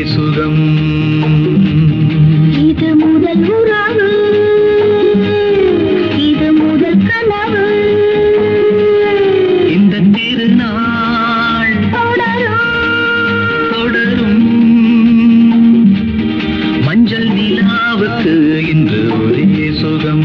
சுகம் இது முதல் உறவு இது முதல் கனவு இந்த திருநாள் தொடரும் தொடரும் மஞ்சள் நிலாவுக்கு இன்று ஒரே சுகம்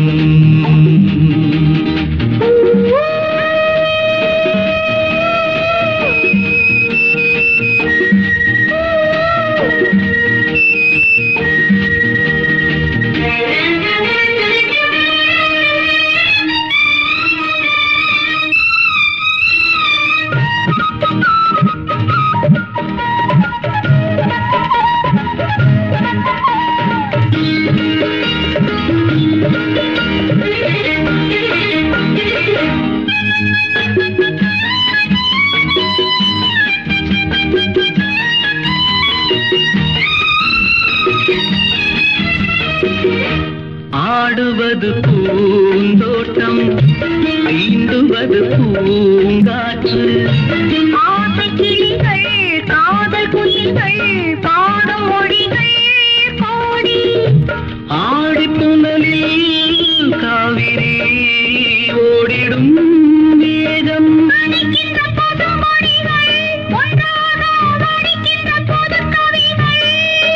ஆடுவது பூந்தோட்டம் தீண்டுவது பூங்காற்று ஆசை கிளிகள் காதல் குயில்கள் பாடும் மொழிகள் பாடி ஆடி புனலில் காவிரி ஓடிடும் வேகம் படிக்கின்ற புது மொழிகள் ஒன்றாக படிக்கின்ற புது கவிகள்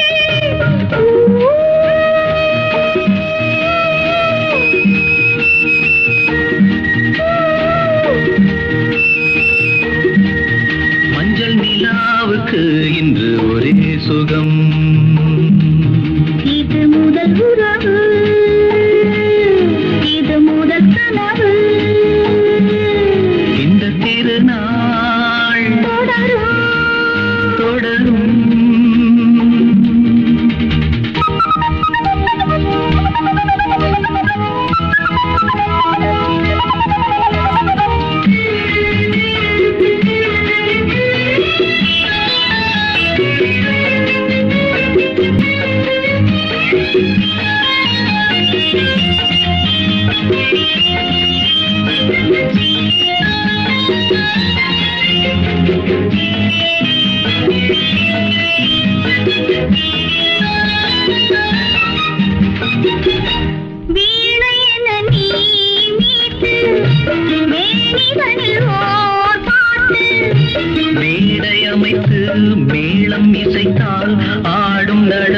மஞ்சள் நிலாவுக்கு இன்று ஒரே சுகம் இது முதல் உறவு இது முதல் கனவு இந்த திருநாள் தொடரும் தொடரும் வீணை என நீ மீட்டு மேனிகளில் ஓர் பாட்டு மேடை அமைத்து மேளம் இசைத்தால் ஆடும் நட